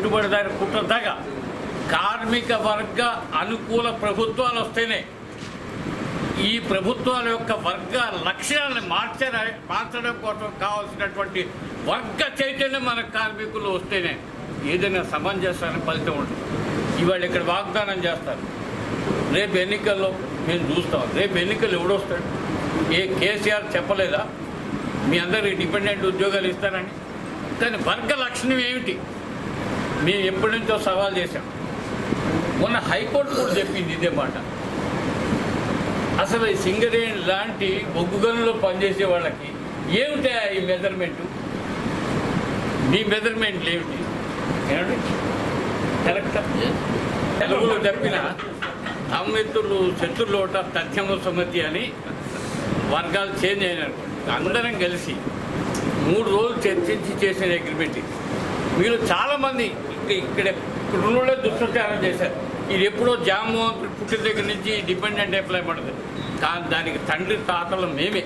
పెట్టుబడిదారి కుట్రదాగా కార్మిక వర్గ అనుకూల ప్రభుత్వాలు వస్తేనే ఈ ప్రభుత్వాల యొక్క వర్గ లక్ష్యాలను మార్చ మార్చడం కోసం కావాల్సినటువంటి వర్గ చైతన్యం మన కార్మికులు వస్తేనే ఏదైనా సమంజసాన్ని ఫలితం ఉంటుంది ఇవాళ ఇక్కడ వాగ్దానం చేస్తారు రేపు ఎన్నికల్లో మేము చూస్తాం రేపు ఎన్నికలు ఎవడొస్తాడు ఏ కేసీఆర్ చెప్పలేదా మీ అందరికి డిపెండెంట్ ఉద్యోగాలు ఇస్తారని కానీ వర్గ లక్షణం ఏమిటి మేము ఎప్పటి నుంచో సవాల్ చేశాం మొన్న హైకోర్టు కూడా చెప్పింది ఇదే మాట అసలు ఈ సింగరేణి లాంటి బొగ్గు గనుల్లో పనిచేసే వాళ్ళకి ఏమిటి ఈ మెజర్మెంటు మీ మెజర్మెంట్లు ఏమిటి ఏమిటి కరెక్ట్ తెలుగులో చెప్పిన అమ్మిత్రులు శత్రులోట తథ్యమ సుమతి అని వర్గాలు చేంజ్ అయినారు అందరం కలిసి మూడు రోజులు చర్చించి చేసిన అగ్రిమెంట్ ఇది మీరు చాలామంది ఇక్కడ ఇక్కడ ఇక్కడ ఉన్నోళ్ళే దుష్ప్రచారం చేశారు ఇది ఎప్పుడో జామోహన్ పుట్టిన దగ్గర నుంచి డిపెండెంట్ ఎంప్లాయ్మెంట్ కానీ దానికి తండ్రి తాతలు మేమే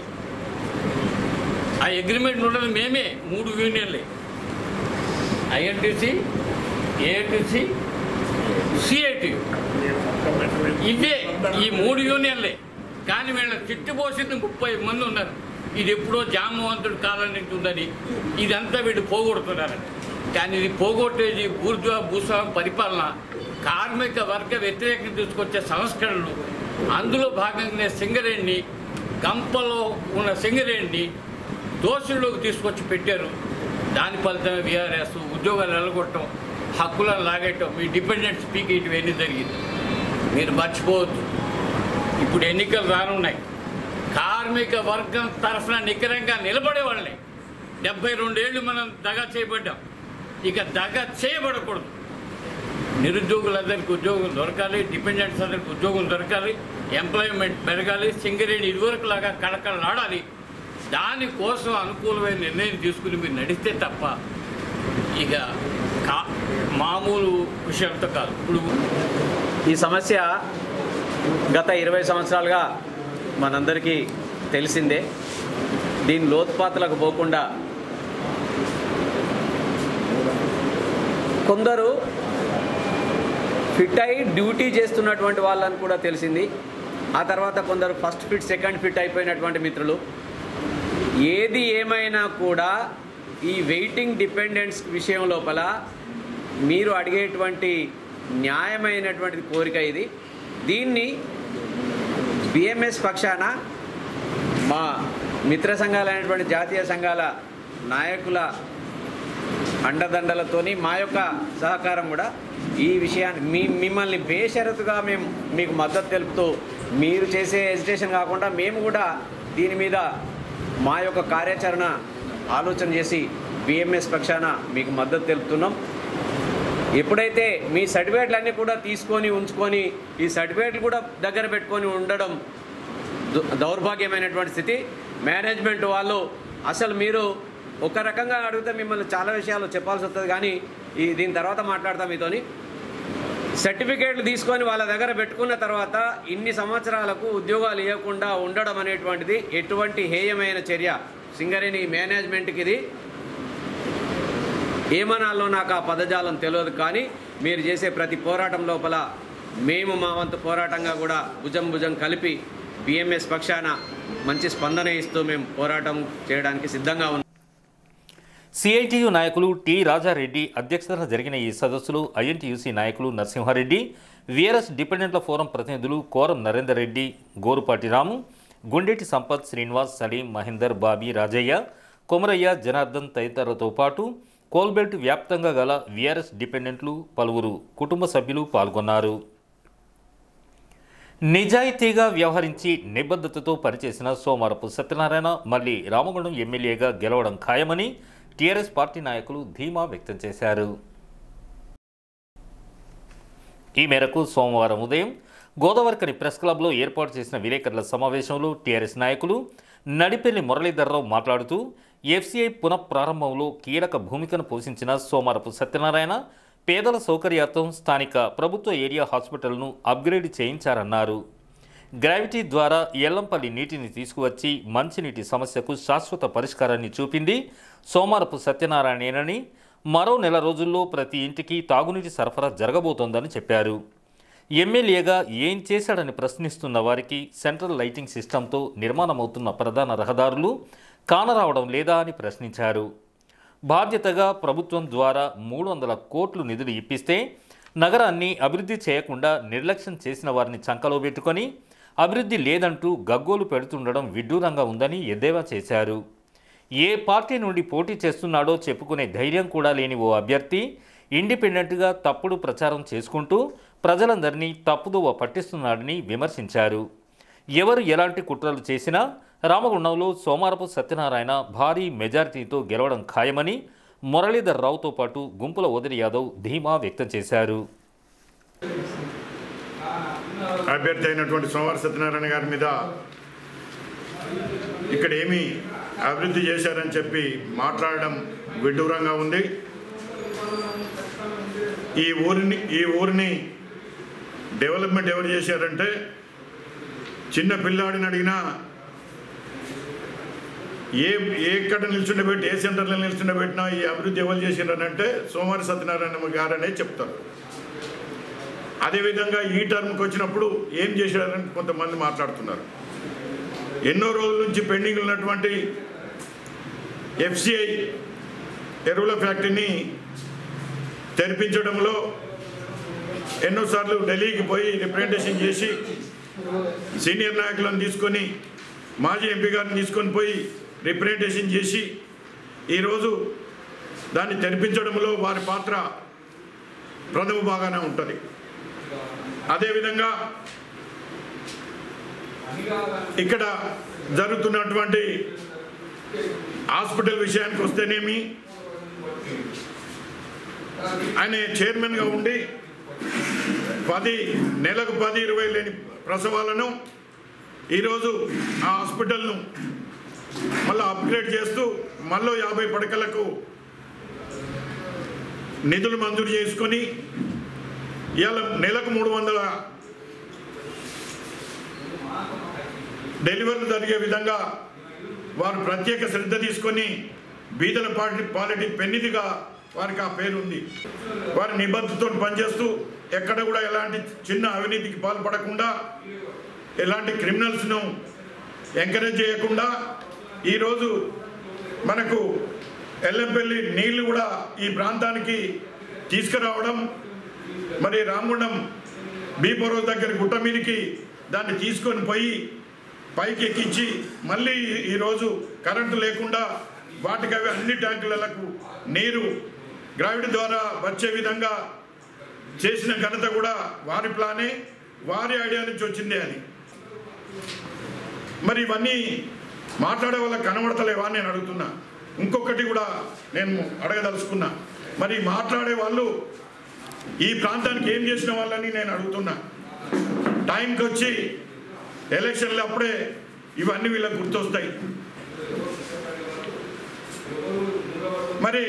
ఆ అగ్రిమెంట్ ఉన్నది మేమే మూడు యూనియన్లే ఐఎన్టీసీ ఏఐటీసీ సిఐటి ఇవే ఈ మూడు యూనియన్లే కానీ వీళ్ళ తిట్టిపోసింది ముప్పై మంది ఉన్నారు ఇది ఎప్పుడో జామవంతుడు కాలం నుంచి ఉందని ఇదంతా వీడు పోగొడుతున్నారు కానీ ఇది పోగొట్టేది బూర్జువా భూస్వామి పరిపాలన కార్మిక వర్గ వ్యతిరేకంగా తీసుకొచ్చే సంస్కరణలు అందులో భాగంగానే సింగరేణిని గంపలో ఉన్న సింగరేణిని దోషుల్లోకి తీసుకొచ్చి పెట్టారు దాని ఫలితమే విఆర్ఎస్ ఉద్యోగాలు వెళ్ళగొట్టడం హక్కులను లాగేయటం మీ డిపెండెంట్ స్పీక్ ఇటువన్నీ జరిగింది మీరు మర్చిపోవద్దు ఇప్పుడు ఎన్నికలు రానున్నాయి కార్మిక వర్గం తరఫున నికరంగా నిలబడే వాళ్ళని డెబ్బై రెండేళ్ళు మనం దగా చేయబడ్డాం ఇక దగ చేయబడకూడదు నిరుద్యోగులందరికీ ఉద్యోగం దొరకాలి డిపెండెంట్స్ అందరికీ ఉద్యోగం దొరకాలి ఎంప్లాయ్మెంట్ పెరగాలి సింగరేణి ఇదివరకు లాగా కళకళలాడాలి దానికోసం అనుకూలమైన నిర్ణయం తీసుకుని మీరు నడిస్తే తప్ప ఇక కా మామూలు విషయంతో కాదు ఇప్పుడు ఈ సమస్య గత ఇరవై సంవత్సరాలుగా మనందరికీ తెలిసిందే దీని లోతుపాతలకు పోకుండా కొందరు ఫిట్ అయి డ్యూటీ చేస్తున్నటువంటి వాళ్ళని కూడా తెలిసింది ఆ తర్వాత కొందరు ఫస్ట్ ఫిట్ సెకండ్ ఫిట్ అయిపోయినటువంటి మిత్రులు ఏది ఏమైనా కూడా ఈ వెయిటింగ్ డిపెండెన్స్ విషయం లోపల మీరు అడిగేటువంటి న్యాయమైనటువంటి కోరిక ఇది దీన్ని బిఎంఎస్ పక్షాన మా మిత్ర సంఘాలైనటువంటి జాతీయ సంఘాల నాయకుల అండదండలతోని మా యొక్క సహకారం కూడా ఈ విషయాన్ని మీ మిమ్మల్ని బేషరతుగా మేము మీకు మద్దతు తెలుపుతూ మీరు చేసే ఎజిటేషన్ కాకుండా మేము కూడా దీని మీద మా యొక్క కార్యాచరణ ఆలోచన చేసి బిఎంఎస్ పక్షాన మీకు మద్దతు తెలుపుతున్నాం ఎప్పుడైతే మీ సర్టిఫికేట్లు అన్నీ కూడా తీసుకొని ఉంచుకొని ఈ సర్టిఫికేట్లు కూడా దగ్గర పెట్టుకొని ఉండడం దు- దౌర్భాగ్యమైనటువంటి స్థితి మేనేజ్మెంట్ వాళ్ళు అసలు మీరు ఒక రకంగా అడిగితే మిమ్మల్ని చాలా విషయాలు చెప్పాల్సి వస్తుంది కానీ ఈ దీని తర్వాత మాట్లాడతాం మీతోని సర్టిఫికేట్లు తీసుకొని వాళ్ళ దగ్గర పెట్టుకున్న తర్వాత ఇన్ని సంవత్సరాలకు ఉద్యోగాలు ఇవ్వకుండా ఉండడం అనేటువంటిది ఎటువంటి హేయమైన చర్య సింగరేణి మేనేజ్మెంట్కి ఇది ఏమనాలో నాకు ఆ పదజాలం తెలియదు కానీ మీరు చేసే ప్రతి పోరాటం లోపల మేము మా వంతు పోరాటంగా కూడా భుజం భుజం కలిపి బిఎంఎస్ పక్షాన మంచి స్పందన ఇస్తూ మేము పోరాటం చేయడానికి సిద్ధంగా ఉన్నాం సిఐటియు నాయకులు టి రాజారెడ్డి అధ్యక్షతన జరిగిన ఈ సదస్సులో ఐఎన్టీయూసీ నాయకులు నరసింహారెడ్డి విఆర్ఎస్ డిపెండెంట్ల ఫోరం ప్రతినిధులు కోరం నరేందర్ రెడ్డి గోరుపాటి రాము గుండెటి సంపత్ శ్రీనివాస్ సలీం మహేందర్ బాబీ రాజయ్య కొమరయ్య జనార్దన్ తదితరులతో పాటు కోల్బెల్ట్ వ్యాప్తంగా గల విఆర్ఎస్ డిపెండెంట్లు పలువురు కుటుంబ సభ్యులు పాల్గొన్నారు నిజాయితీగా వ్యవహరించి నిబద్ధతతో పనిచేసిన సోమవారపు సత్యనారాయణ మళ్ళీ రామగుండం ఎమ్మెల్యేగా గెలవడం ఖాయమని టీఆర్ఎస్ పార్టీ నాయకులు ధీమా వ్యక్తం చేశారు ఈ మేరకు సోమవారం ఉదయం గోదావరికని ప్రెస్ క్లబ్లో ఏర్పాటు చేసిన విలేకరుల సమావేశంలో టీఆర్ఎస్ నాయకులు నడిపెల్లి మురళీధర్రావు మాట్లాడుతూ ఎఫ్సీఐ పునఃప్రారంభంలో కీలక భూమికను పోషించిన సోమవారపు సత్యనారాయణ పేదల సౌకర్యార్థం స్థానిక ప్రభుత్వ ఏరియా హాస్పిటల్ను అప్గ్రేడ్ చేయించారన్నారు గ్రావిటీ ద్వారా ఎల్లంపల్లి నీటిని తీసుకువచ్చి మంచినీటి సమస్యకు శాశ్వత పరిష్కారాన్ని చూపింది సోమారపు సత్యనారాయణేనని మరో నెల రోజుల్లో ప్రతి ఇంటికి తాగునీటి సరఫరా జరగబోతోందని చెప్పారు ఎమ్మెల్యేగా ఏం చేశాడని ప్రశ్నిస్తున్న వారికి సెంట్రల్ లైటింగ్ సిస్టంతో నిర్మాణమవుతున్న ప్రధాన రహదారులు కానరావడం లేదా అని ప్రశ్నించారు బాధ్యతగా ప్రభుత్వం ద్వారా మూడు వందల కోట్లు నిధులు ఇప్పిస్తే నగరాన్ని అభివృద్ధి చేయకుండా నిర్లక్ష్యం చేసిన వారిని చంకలో పెట్టుకొని అభివృద్ధి లేదంటూ గగ్గోలు పెడుతుండడం విడ్డూరంగా ఉందని ఎద్దేవా చేశారు ఏ పార్టీ నుండి పోటీ చేస్తున్నాడో చెప్పుకునే ధైర్యం కూడా లేని ఓ అభ్యర్థి ఇండిపెండెంట్గా తప్పుడు ప్రచారం చేసుకుంటూ ప్రజలందరినీ తప్పుదోవ పట్టిస్తున్నాడని విమర్శించారు ఎవరు ఎలాంటి కుట్రలు చేసినా రామగుండంలో సోమారపు సత్యనారాయణ భారీ మెజారిటీతో గెలవడం ఖాయమని మురళీధర్ రావుతో పాటు గుంపుల ఓదరి యాదవ్ ధీమా వ్యక్తం చేశారు అభ్యర్థి అయినటువంటి సోమవార సత్యనారాయణ గారి మీద ఇక్కడ ఏమి అభివృద్ధి చేశారని చెప్పి మాట్లాడడం విడ్డూరంగా ఉంది ఈ ఊరిని ఈ ఊరిని డెవలప్మెంట్ ఎవరు చేశారంటే చిన్న పిల్లాడిని అడిగినా ఏ ఏ ఎక్కడ నిల్చుండబెట్టి ఏ సెంటర్లో నిల్చుండబెట్టినా ఈ అభివృద్ధి ఎవరు చేసిండ్రనంటే సోమవారి సత్యనారాయణ గారనే చెప్తారు అదేవిధంగా ఈ టర్మ్కి వచ్చినప్పుడు ఏం చేశారని కొంతమంది మాట్లాడుతున్నారు ఎన్నో రోజుల నుంచి పెండింగ్ ఉన్నటువంటి ఎఫ్సిఐ ఎరువుల ఫ్యాక్టరీని తెరిపించడంలో ఎన్నోసార్లు ఢిల్లీకి పోయి రిప్రజెంటేషన్ చేసి సీనియర్ నాయకులను తీసుకొని మాజీ ఎంపీ గారిని తీసుకొని పోయి రిప్రజెంటేషన్ చేసి ఈరోజు దాన్ని తెరిపించడంలో వారి పాత్ర ప్రథమ బాగానే ఉంటుంది అదేవిధంగా ఇక్కడ జరుగుతున్నటువంటి హాస్పిటల్ విషయానికి వస్తేనేమి ఆయన చైర్మన్గా ఉండి పది నెలకు పది ఇరవై లేని ప్రసవాలను ఈరోజు ఆ హాస్పిటల్ను మళ్ళీ అప్గ్రేడ్ చేస్తూ మళ్ళీ యాభై పడకలకు నిధులు మంజూరు చేసుకొని ఇవాళ నెలకు మూడు వందల డెలివరీలు జరిగే విధంగా వారు ప్రత్యేక శ్రద్ధ తీసుకొని బీదల పార్టీ పాలిటీ పెన్నిదిగా వారికి ఆ పేరు ఉంది వారి నిబద్ధతతో పనిచేస్తూ ఎక్కడ కూడా ఎలాంటి చిన్న అవినీతికి పాల్పడకుండా ఎలాంటి క్రిమినల్స్ను ఎంకరేజ్ చేయకుండా ఈరోజు మనకు ఎల్లంపల్లి నీళ్లు కూడా ఈ ప్రాంతానికి తీసుకురావడం మరి రామగుండం బీపరో దగ్గర గుట్ట మీదకి దాన్ని తీసుకొని పోయి పైకి ఎక్కించి మళ్ళీ ఈరోజు కరెంటు లేకుండా వాటికి అవి అన్ని ట్యాంకులకు నీరు గ్రావిడ్ ద్వారా వచ్చే విధంగా చేసిన ఘనత కూడా వారి ప్లానే వారి ఐడియా నుంచి వచ్చిందే అని మరి ఇవన్నీ మాట్లాడే వాళ్ళకి కనబడతలేవా అని నేను అడుగుతున్నా ఇంకొకటి కూడా నేను అడగదలుచుకున్నా మరి మాట్లాడే వాళ్ళు ఈ ప్రాంతానికి ఏం చేసిన వాళ్ళని నేను అడుగుతున్నా టైంకి వచ్చి ఎలక్షన్లు అప్పుడే ఇవన్నీ వీళ్ళకి గుర్తొస్తాయి మరి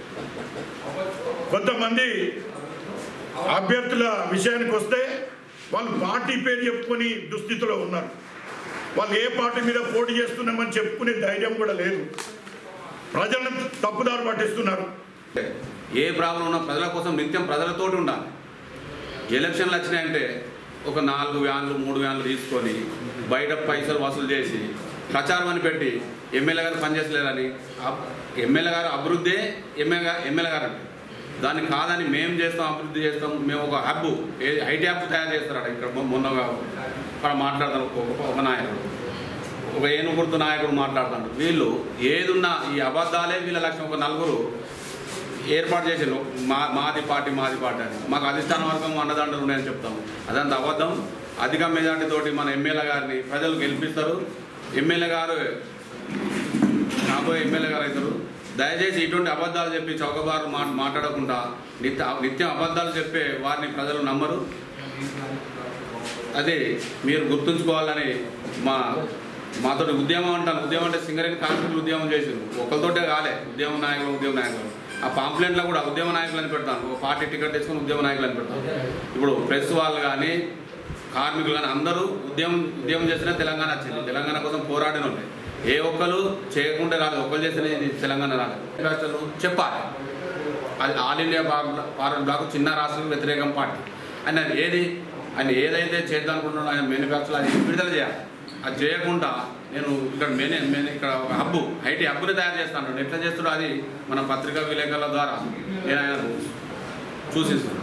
కొంతమంది అభ్యర్థుల విషయానికి వస్తే వాళ్ళు పార్టీ పేరు చెప్పుకొని దుస్థితిలో ఉన్నారు వాళ్ళు ఏ పార్టీ మీద పోటీ చేస్తున్నామని చెప్పుకునే ధైర్యం కూడా లేదు ప్రజలను తప్పుదారు పట్టిస్తున్నారు ఏ ప్రాబ్లం ఉన్నా ప్రజల కోసం నిత్యం ప్రజలతోటి ఉండాలి ఎలక్షన్లు వచ్చినాయంటే ఒక నాలుగు వ్యాన్లు మూడు వ్యాన్లు తీసుకొని బయట పైసలు వసూలు చేసి ప్రచారం అని పెట్టి ఎమ్మెల్యే గారు పనిచేసలేరని అబ్- ఎమ్మెల్యే గారు అభివృద్ధే ఎమ్మెల్యే గారు ఎమ్మెల్యే గారు అంటే దాన్ని కాదని మేము చేస్తాం అభివృద్ధి చేస్తాం మేము ఒక హబ్ ఐటీ హబ్ తయారు చేస్తారట ఇక్కడ మొ- మొన్నగా ఇక్కడ మాట్లాడతారు ఒక ఒక నాయకుడు ఒక ఏనుగుర్తు నాయకుడు మాట్లాడుతాడు వీళ్ళు ఏదున్నా ఈ అబద్ధాలే వీళ్ళ లక్ష్యం ఒక నలుగురు ఏర్పాటు చేసిండు మా మాది పార్టీ మాది పార్టీ అని మాకు అధిష్టాన వర్గం అన్నదండలు ఉన్నాయని చెప్తాము అదంత అబద్ధం అధిక మెజార్టీ తోటి మన ఎమ్మెల్యే గారిని ప్రజలు గెలిపిస్తారు ఎమ్మెల్యే గారు కాబోయే ఎమ్మెల్యే గారు అవుతారు దయచేసి ఇటువంటి అబద్ధాలు చెప్పి చౌకబారు మాట మాట్లాడకుండా నిత్య నిత్యం అబద్ధాలు చెప్పే వారిని ప్రజలు నమ్మరు అదే మీరు గుర్తుంచుకోవాలని మా మాతో ఉద్యమం అంటాను ఉద్యమం అంటే సింగరేణి కాన్స్టిట్యూట్ ఉద్యమం చేసింది ఒకరితోటే కాలే ఉద్యమ నాయకులు ఉద్యమ నాయకులు ఆ పాంప్లెంట్లో కూడా ఉద్యమ నాయకులు అని పెడతాను ఒక పార్టీ టికెట్ తీసుకొని ఉద్యమ నాయకులు అని పెడతాను ఇప్పుడు ప్రెస్ వాళ్ళు కానీ కార్మికులు కానీ అందరూ ఉద్యమం ఉద్యమం చేస్తేనే తెలంగాణ వచ్చింది తెలంగాణ కోసం పోరాడిన వాళ్ళు ఏ ఒక్కరు చేయకుండా రాలేదు ఒక్కరు చేస్తేనే ఇది తెలంగాణ రాలేదు అసలు చెప్పాలి అది ఆల్ ఇండియా ఫారెన్ బ్లాక్ చిన్న రాష్ట్రాలకు వ్యతిరేకం పార్టీ ఆయన ఏది ఆయన ఏదైతే చేద్దాం అనుకుంటున్నాడో ఆయన మేనిఫెస్టోలో అది విడుదల చేయాలి అది చేయకుండా నేను ఇక్కడ మెయిన్ మెయిన్ ఇక్కడ ఒక హబ్బు ఐటీ హబ్బుని తయారు చేస్తాను ఎట్లా చేస్తాడో అది మన పత్రికా విలేకరుల ద్వారా నేను ఆయన సూచిస్తున్నాను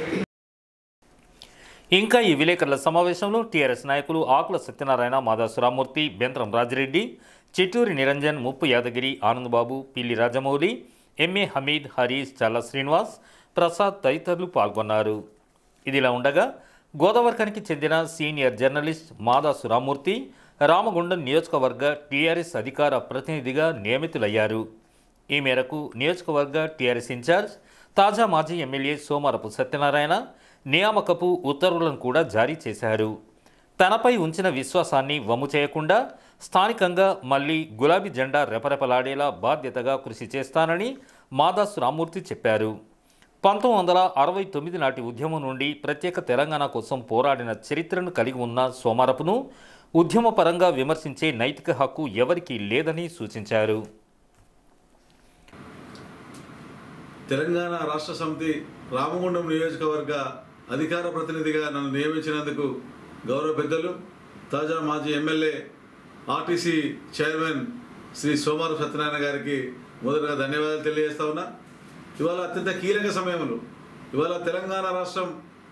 ఇంకా ఈ విలేకరుల సమావేశంలో టీఆర్ఎస్ నాయకులు ఆకుల సత్యనారాయణ మాదాసురామూర్తి బెంత్రం రాజిరెడ్డి చిట్టూరి నిరంజన్ ముప్పు యాదగిరి ఆనందబాబు పిల్లి రాజమౌళి ఎంఏ హమీద్ హరీష్ చల్ల శ్రీనివాస్ ప్రసాద్ తదితరులు పాల్గొన్నారు ఇదిలా ఉండగా గోదావరికానికి చెందిన సీనియర్ జర్నలిస్ట్ మాదాసు రామూర్తి రామగుండం నియోజకవర్గ టీఆర్ఎస్ అధికార ప్రతినిధిగా నియమితులయ్యారు ఈ మేరకు నియోజకవర్గ టీఆర్ఎస్ ఇన్ఛార్జ్ తాజా మాజీ ఎమ్మెల్యే సోమరపు సత్యనారాయణ నియామకపు ఉత్తర్వులను కూడా జారీ చేశారు తనపై ఉంచిన విశ్వాసాన్ని వమ్ము చేయకుండా స్థానికంగా మళ్ళీ గులాబీ జెండా రెపరెపలాడేలా బాధ్యతగా కృషి చేస్తానని మాదాసు రామూర్తి చెప్పారు పంతొమ్మిది వందల అరవై తొమ్మిది నాటి ఉద్యమం నుండి ప్రత్యేక తెలంగాణ కోసం పోరాడిన చరిత్రను కలిగి ఉన్న సోమరపును ఉద్యమపరంగా విమర్శించే నైతిక హక్కు ఎవరికీ లేదని సూచించారు తెలంగాణ రాష్ట్ర సమితి రామగుండం నియోజకవర్గ అధికార ప్రతినిధిగా నన్ను నియమించినందుకు గౌరవ పెద్దలు తాజా మాజీ MLA RTC chairman Shri Somaru Satyanarayana గారికి మొదటగా ధన్యవాదాలు తెలియజేస్తా ఉన్నా ఇవాళ అత్యంత కీలక సమయంలో ఇవాళ తెలంగాణ రాష్ట్రం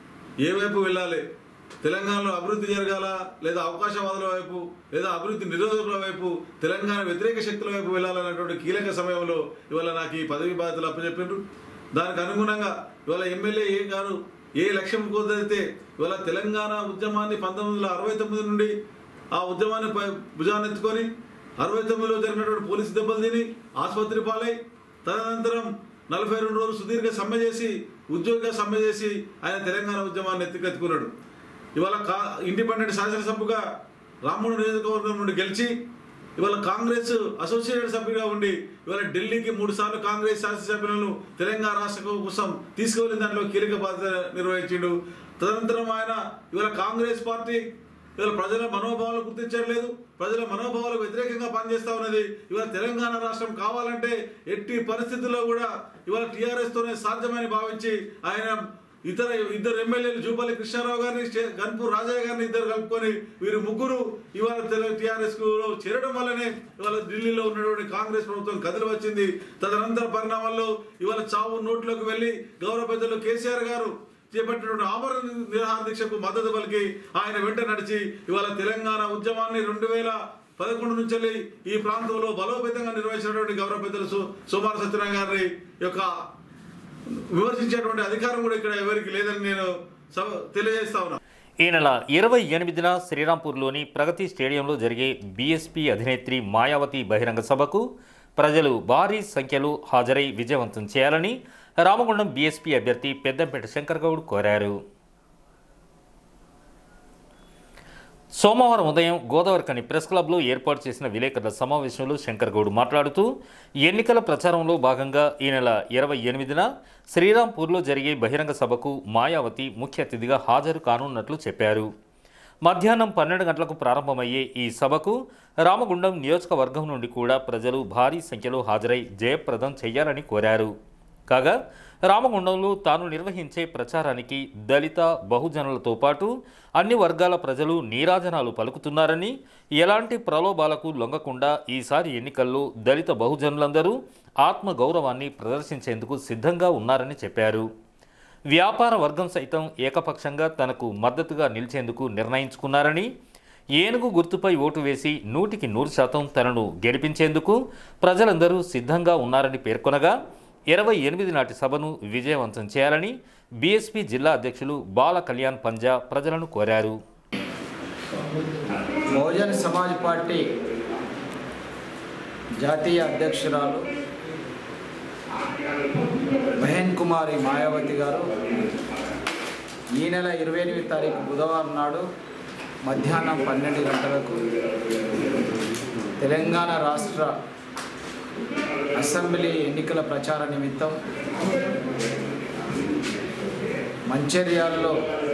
ఏ వైపు వెళ్ళాలి తెలంగాణలో అభివృద్ధి జరగాల లేదా అవకాశవాదుల వైపు లేదా అభివృద్ధి నిరోధకుల వైపు తెలంగాణ వ్యతిరేక శక్తుల వైపు వెళ్ళాలన్నటువంటి కీలక సమయంలో ఇవాళ నాకు ఈ పదవి బాధ్యతలు అప్పచెప్పిండ్రు దానికి అనుగుణంగా ఇవాళ ఎమ్మెల్యే ఏ గారు ఏ లక్ష్యం కుదిరితే ఇవాళ తెలంగాణ ఉద్యమాన్ని పంతొమ్మిది వందల అరవై తొమ్మిది నుండి ఆ ఉద్యమాన్ని పై భుజానెత్తుకొని అరవై తొమ్మిదిలో జరిగినటువంటి పోలీసు దెబ్బలు తిని ఆసుపత్రి పాలై తదనంతరం నలభై రెండు రోజులు సుదీర్ఘ సమ్మె చేసి ఉద్యోగ సమ్మె చేసి ఆయన తెలంగాణ ఉద్యమాన్ని ఎత్తుకెత్తుకున్నాడు ఇవాళ కా ఇండిపెండెంట్ శాసనసభ్యుగా రాముడు నియోజకవర్గం నుండి గెలిచి ఇవాళ కాంగ్రెస్ అసోసియేటెడ్ సభ్యుగా ఉండి ఇవాళ ఢిల్లీకి మూడు సార్లు కాంగ్రెస్ శాసనసభ్యులను తెలంగాణ రాష్ట్ర కోసం తీసుకువెళ్ళిన దాంట్లో కీలక బాధ్యత నిర్వహించిండు తదనంతరం ఆయన ఇవాళ కాంగ్రెస్ పార్టీ ఇవాళ ప్రజల మనోభావాలు గుర్తించట్లేదు ప్రజల మనోభావాలకు వ్యతిరేకంగా పనిచేస్తా ఉన్నది ఇవాళ తెలంగాణ రాష్ట్రం కావాలంటే ఎట్టి పరిస్థితుల్లో కూడా ఇవాళ టీఆర్ఎస్ తోనే సాధ్యమని భావించి ఆయన ఇతర ఇద్దరు ఎమ్మెల్యేలు జూపల్లి కృష్ణారావు గారిని చే- గన్పూర్ రాజయ్య గారిని ఇద్దరు కలుపుకొని వీరు ముగ్గురు ఇవాళ టీఆర్ఎస్ లో చేరడం వల్లనే ఇవాళ ఢిల్లీలో ఉన్నటువంటి కాంగ్రెస్ ప్రభుత్వం కదిలి వచ్చింది తదనంతర పరిణామాల్లో ఇవాళ చావు నోట్లోకి వెళ్లి గౌరవ పెద్దలు కేసీఆర్ గారు చేపట్టినటువంటి ఆమరణ నిరాహార దీక్షకు మద్దతు పలికి ఆయన వెంట నడిచి ఇవాళ తెలంగాణ ఉద్యమాన్ని రెండు వేల పదకొండు నుంచి వెళ్ళి ఈ ప్రాంతంలో బలోపేతంగా నిర్వహించినటువంటి గౌరవ పెద్దలు సు- సుమారు సత్యనారాయణ గారి యొక్క విమర్శించేటువంటి అధికారం కూడా ఇక్కడ ఎవరికి లేదని నేను సభ- తెలియజేస్తా ఉన్నా ఈ నెల ఇరవై ఎనిమిదిన శ్రీరాంపూర్లోని ప్రగతి స్టేడియంలో జరిగే బీఎస్పీ అధినేత్రి మాయావతి బహిరంగ సభకు ప్రజలు భారీ సంఖ్యలో హాజరై విజయవంతం చేయాలని రామగుండం బీఎస్పీ అభ్యర్థి పెద్దంపేట శంకర్ గౌడ్ కోరారు సోమవారం ఉదయం గోదావరికని ప్రెస్ క్లబ్లో ఏర్పాటు చేసిన విలేకరుల సమావేశంలో శంకర్ గౌడ్ మాట్లాడుతూ ఎన్నికల ప్రచారంలో భాగంగా ఈ నెల ఇరవై ఎనిమిదిన శ్రీరాంపూర్లో జరిగే బహిరంగ సభకు మాయావతి ముఖ్య అతిథిగా హాజరు కానున్నట్లు చెప్పారు మధ్యాహ్నం పన్నెండు గంటలకు ప్రారంభమయ్యే ఈ సభకు రామగుండం నియోజకవర్గం నుండి కూడా ప్రజలు భారీ సంఖ్యలో హాజరై జయప్రదం చేయాలని కోరారు కాగా రామగుండంలో తాను నిర్వహించే ప్రచారానికి దళిత బహుజనులతో పాటు అన్ని వర్గాల ప్రజలు నీరాజనాలు పలుకుతున్నారని ఎలాంటి ప్రలోభాలకు లొంగకుండా ఈసారి ఎన్నికల్లో దళిత బహుజనులందరూ ఆత్మగౌరవాన్ని ప్రదర్శించేందుకు సిద్ధంగా ఉన్నారని చెప్పారు వ్యాపార వర్గం సైతం ఏకపక్షంగా తనకు మద్దతుగా నిలిచేందుకు నిర్ణయించుకున్నారని ఏనుగు గుర్తుపై ఓటు వేసి నూటికి నూరు శాతం తనను గెలిపించేందుకు ప్రజలందరూ సిద్ధంగా ఉన్నారని పేర్కొనగా ఇరవై ఎనిమిది నాటి సభను విజయవంతం చేయాలని బీఎస్పీ జిల్లా అధ్యక్షులు బాల కళ్యాణ్ పంజా ప్రజలను కోరారు బహుజన్ సమాజ్ పార్టీ జాతీయ అధ్యక్షురాలు బహన్ కుమారి మాయావతి గారు ఈ నెల ఇరవై ఎనిమిది తారీఖు బుధవారం నాడు మధ్యాహ్నం పన్నెండు గంటలకు తెలంగాణ రాష్ట్ర అసెంబ్లీ ఎన్నికల ప్రచార నిమిత్తం మంచిర్యాలలో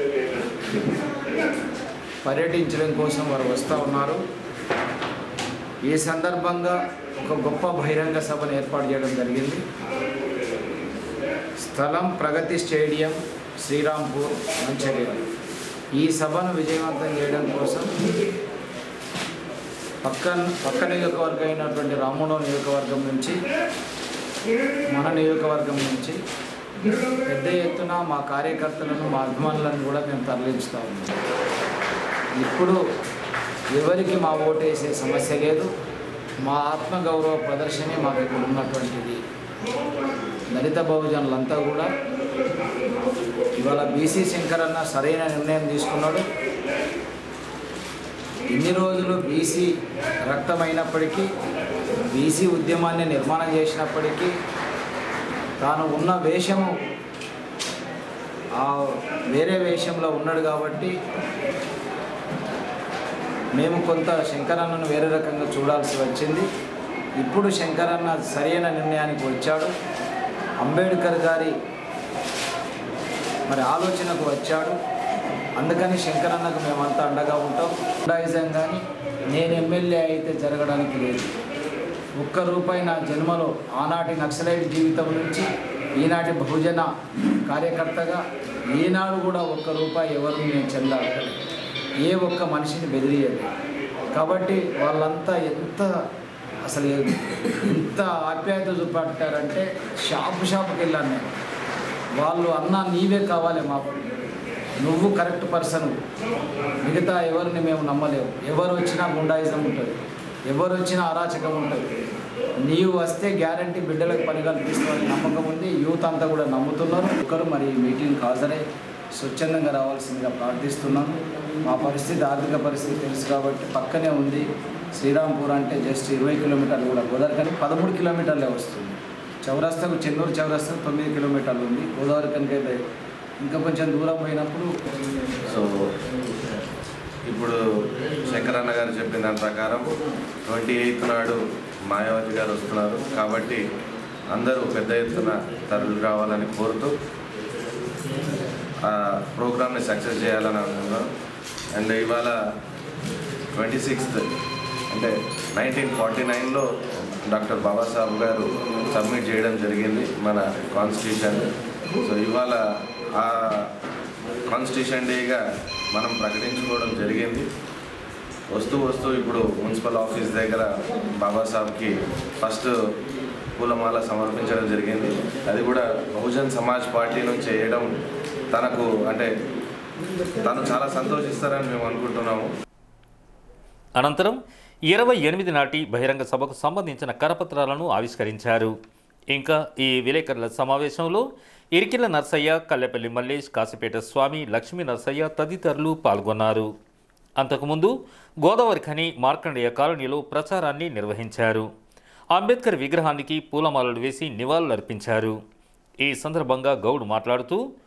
పర్యటించడం కోసం వారు వస్తూ ఉన్నారు ఈ సందర్భంగా ఒక గొప్ప బహిరంగ సభను ఏర్పాటు చేయడం జరిగింది స్థలం ప్రగతి స్టేడియం శ్రీరాంపూర్ మంచిర్యాల ఈ సభను విజయవంతం చేయడం కోసం పక్క పక్క నియోజకవర్గం అయినటువంటి రామోణం నియోజకవర్గం నుంచి మన నియోజకవర్గం నుంచి పెద్ద ఎత్తున మా కార్యకర్తలను మా అభిమానులను కూడా మేము తరలించుతా ఉన్నాం ఇప్పుడు ఎవరికి మా ఓటు వేసే సమస్య లేదు మా ఆత్మగౌరవ ప్రదర్శనే మాకు ఇక్కడ ఉన్నటువంటిది దళిత బహుజనులంతా కూడా ఇవాళ బీసీ శంకర్ అన్న సరైన నిర్ణయం తీసుకున్నాడు ఇన్ని రోజులు బీసీ రక్తమైనప్పటికీ బీసీ ఉద్యమాన్ని నిర్మాణం చేసినప్పటికీ తాను ఉన్న వేషము ఆ వేరే వేషంలో ఉన్నాడు కాబట్టి మేము కొంత శంకరన్నను వేరే రకంగా చూడాల్సి వచ్చింది ఇప్పుడు శంకరన్న సరైన నిర్ణయానికి వచ్చాడు అంబేద్కర్ గారి మరి ఆలోచనకు వచ్చాడు అందుకని శంకరన్నకు మేమంతా అండగా ఉంటాం గుండాయిజం కానీ నేను ఎమ్మెల్యే అయితే జరగడానికి లేదు ఒక్క రూపాయి నా జన్మలో ఆనాటి నక్సలైట్ జీవితం నుంచి ఈనాటి బహుజన కార్యకర్తగా ఈనాడు కూడా ఒక్క రూపాయి ఎవరు నేను చెందాలి ఏ ఒక్క మనిషిని బెదిరియలేదు కాబట్టి వాళ్ళంతా ఎంత అసలు ఎంత ఆప్యాయత చూపట్టారంటే షాపు షాపుకి వెళ్ళాను నేను వాళ్ళు అన్న నీవే కావాలి మాకు నువ్వు కరెక్ట్ పర్సన్ మిగతా ఎవరిని మేము నమ్మలేము ఎవరు వచ్చినా గుండాయిజం ఉంటుంది ఎవరు వచ్చినా అరాచకం ఉంటుంది నీవు వస్తే గ్యారంటీ బిడ్డలకు పని కల్పిస్తామని నమ్మకం ఉంది యూత్ అంతా కూడా నమ్ముతున్నారు ఒకరు మరి ఈ మీటింగ్కి హాజరై స్వచ్ఛందంగా రావాల్సిందిగా ప్రార్థిస్తున్నాను మా పరిస్థితి ఆర్థిక పరిస్థితి తెలుసు కాబట్టి పక్కనే ఉంది శ్రీరాంపూర్ అంటే జస్ట్ ఇరవై కిలోమీటర్లు కూడా గోదావరి కానీ పదమూడు కిలోమీటర్లే వస్తుంది చౌరస్తాకు చెన్నూరు చౌరస్తాకు తొమ్మిది కిలోమీటర్లు ఉంది గోదావరి కనుకైతే ఇంకా కొంచెం దూరం పోయినప్పుడు సో ఇప్పుడు శంకరన్న గారు చెప్పిన దాని ప్రకారం ట్వంటీ ఎయిత్ నాడు మాయావతి గారు వస్తున్నారు కాబట్టి అందరూ పెద్ద ఎత్తున తరలి రావాలని కోరుతూ ఆ ప్రోగ్రామ్ని సక్సెస్ చేయాలని అనుకున్నాం అండ్ ఇవాళ ట్వంటీ సిక్స్త్ అంటే నైన్టీన్ ఫార్టీ నైన్లో డాక్టర్ బాబాసాహెబ్ గారు సబ్మిట్ చేయడం జరిగింది మన కాన్స్టిట్యూషన్ సో ఇవాళ ఆ కాన్స్టిట్యూషన్ డేగా మనం ప్రకటించుకోవడం జరిగింది వస్తూ వస్తూ ఇప్పుడు మున్సిపల్ ఆఫీస్ దగ్గర బాబాసాహెబ్కి ఫస్ట్ పూలమాల సమర్పించడం జరిగింది అది కూడా బహుజన్ సమాజ్ పార్టీ నుంచి చేయడం తనకు అంటే తను చాలా సంతోషిస్తారని మేము అనుకుంటున్నాము అనంతరం ఇరవై ఎనిమిది నాటి బహిరంగ సభకు సంబంధించిన కరపత్రాలను ఆవిష్కరించారు ఇంకా ఈ విలేకరుల సమావేశంలో ఇరికిల నర్సయ్య కల్లెపల్లి మల్లేష్ కాసిపేట స్వామి లక్ష్మీ నర్సయ్య తదితరులు పాల్గొన్నారు అంతకుముందు గోదావరి ఖని మార్కండేయ కాలనీలో ప్రచారాన్ని నిర్వహించారు అంబేద్కర్ విగ్రహానికి పూలమాలలు వేసి నివాళులర్పించారు ఈ సందర్భంగా గౌడ్ మాట్లాడుతూ